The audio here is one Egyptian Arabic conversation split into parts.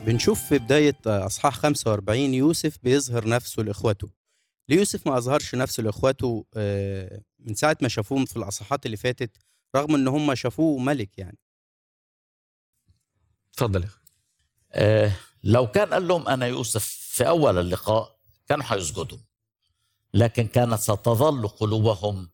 بنشوف في بداية أصحاح 45 يوسف بيظهر نفسه لإخواته ليه يوسف ما أظهرش نفسه لإخواته آه، من ساعة ما شافوهم في الأصحاحات اللي فاتت رغم إن هم شافوه ملك يعني اتفضل يا أخي. آه، لو كان قال لهم أنا يوسف في أول اللقاء كانوا هيسجدوا لكن كانت ستظل قلوبهم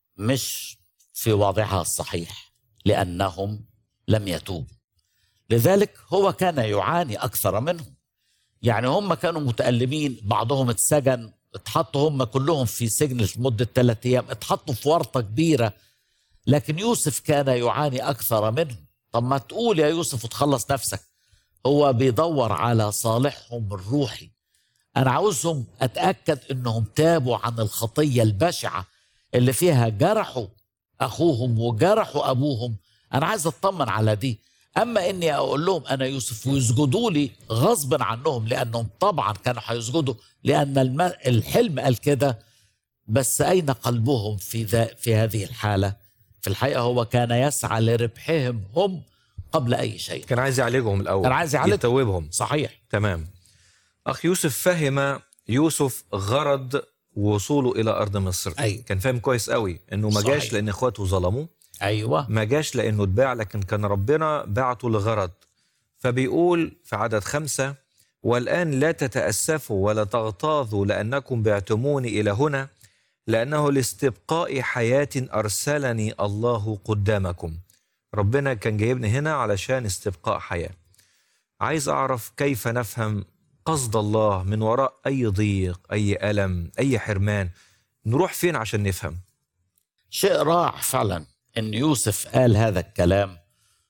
مش في وضعها الصحيح لأنهم لم يتوبوا لذلك هو كان يعاني أكثر منهم يعني هم كانوا متألمين بعضهم اتسجن اتحطوا هم كلهم في سجن لمدة ثلاثة أيام اتحطوا في ورطة كبيرة لكن يوسف كان يعاني أكثر منهم طب ما تقول يا يوسف وتخلص نفسك هو بيدور على صالحهم الروحي أنا عاوزهم أتأكد إنهم تابوا عن الخطية البشعة اللي فيها جرحوا أخوهم وجرحوا أبوهم أنا عايز أطمن على دي أما إني أقول لهم أنا يوسف ويسجدوا لي غصبا عنهم لأنهم طبعا كانوا هيسجدوا لأن الم... الحلم قال كده بس أين قلبهم في ذا في هذه الحالة في الحقيقة هو كان يسعى لربحهم هم قبل أي شيء كان عايز يعالجهم الأول كان عايز يعالجهم. يتوبهم صحيح تمام أخ يوسف فهم يوسف غرض وصوله إلى أرض مصر أيوة. كان فاهم كويس قوي إنه ما جاش صحيح. لأن إخواته ظلموه أيوة ما جاش لأنه اتباع لكن كان ربنا بعته لغرض فبيقول في عدد خمسة والآن لا تتأسفوا ولا تغتاظوا لأنكم بعتموني إلى هنا لأنه لاستبقاء حياة أرسلني الله قدامكم ربنا كان جايبني هنا علشان استبقاء حياة عايز أعرف كيف نفهم قصد الله من وراء أي ضيق أي ألم أي حرمان نروح فين عشان نفهم شيء رائع فعلا ان يوسف قال هذا الكلام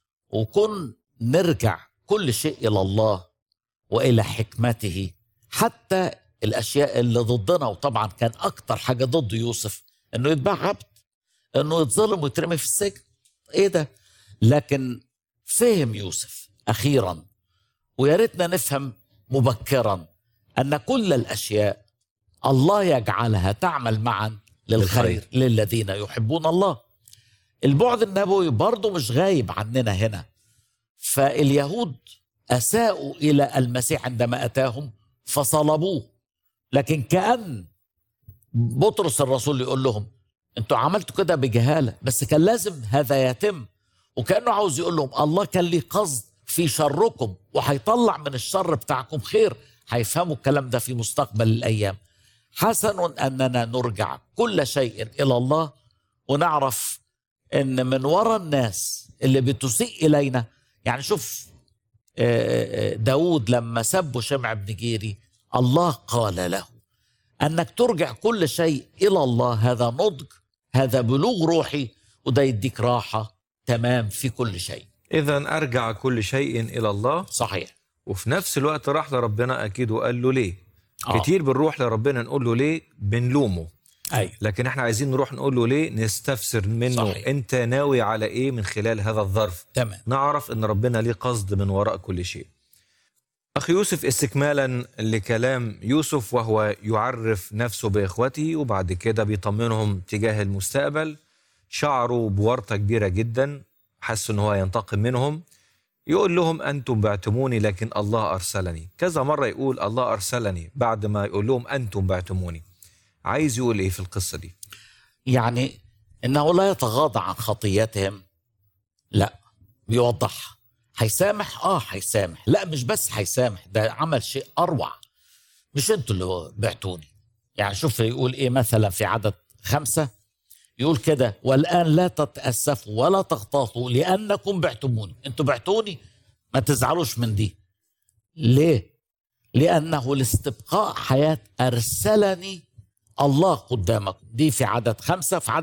وكن نرجع كل شيء الى الله والى حكمته حتى الاشياء اللي ضدنا وطبعا كان اكتر حاجه ضد يوسف انه يتباع عبد انه يتظلم ويترمي في السجن ايه ده لكن فهم يوسف اخيرا ويا ريتنا نفهم مبكرا ان كل الاشياء الله يجعلها تعمل معا للخير للخير. للذين يحبون الله البعد النبوي برضه مش غايب عننا هنا فاليهود اساءوا الى المسيح عندما اتاهم فصلبوه لكن كان بطرس الرسول يقول لهم انتوا عملتوا كده بجهاله بس كان لازم هذا يتم وكانه عاوز يقول لهم الله كان ليه قصد في شركم وهيطلع من الشر بتاعكم خير هيفهموا الكلام ده في مستقبل الايام حسن اننا نرجع كل شيء الى الله ونعرف ان من وراء الناس اللي بتسيء الينا يعني شوف آه، آه، داود لما سبوا شمع بن جيري الله قال له انك ترجع كل شيء الى الله هذا نضج هذا بلوغ روحي وده يديك راحه تمام في كل شيء إذا أرجع كل شيء إلى الله صحيح وفي نفس الوقت راح لربنا أكيد وقال له ليه آه. كتير بنروح لربنا نقول له ليه بنلومه ايوه لكن احنا عايزين نروح نقول له ليه نستفسر منه صحيح. انت ناوي على ايه من خلال هذا الظرف تمام نعرف ان ربنا ليه قصد من وراء كل شيء اخي يوسف استكمالا لكلام يوسف وهو يعرف نفسه باخوته وبعد كده بيطمنهم تجاه المستقبل شعروا بورطه كبيره جدا حس ان هو ينتقم منهم يقول لهم انتم بعتموني لكن الله ارسلني كذا مره يقول الله ارسلني بعد ما يقول لهم انتم بعتموني عايز يقول ايه في القصه دي يعني انه لا يتغاضى عن خطياتهم لا بيوضحها هيسامح اه هيسامح لا مش بس هيسامح ده عمل شيء اروع مش انتوا اللي بعتوني يعني شوف يقول ايه مثلا في عدد خمسة يقول كده والآن لا تتأسفوا ولا تغتاظوا لأنكم بعتموني انتوا بعتوني ما تزعلوش من دي ليه لأنه لاستبقاء حياة أرسلني الله قدامكم دي في عدد خمسة في عدد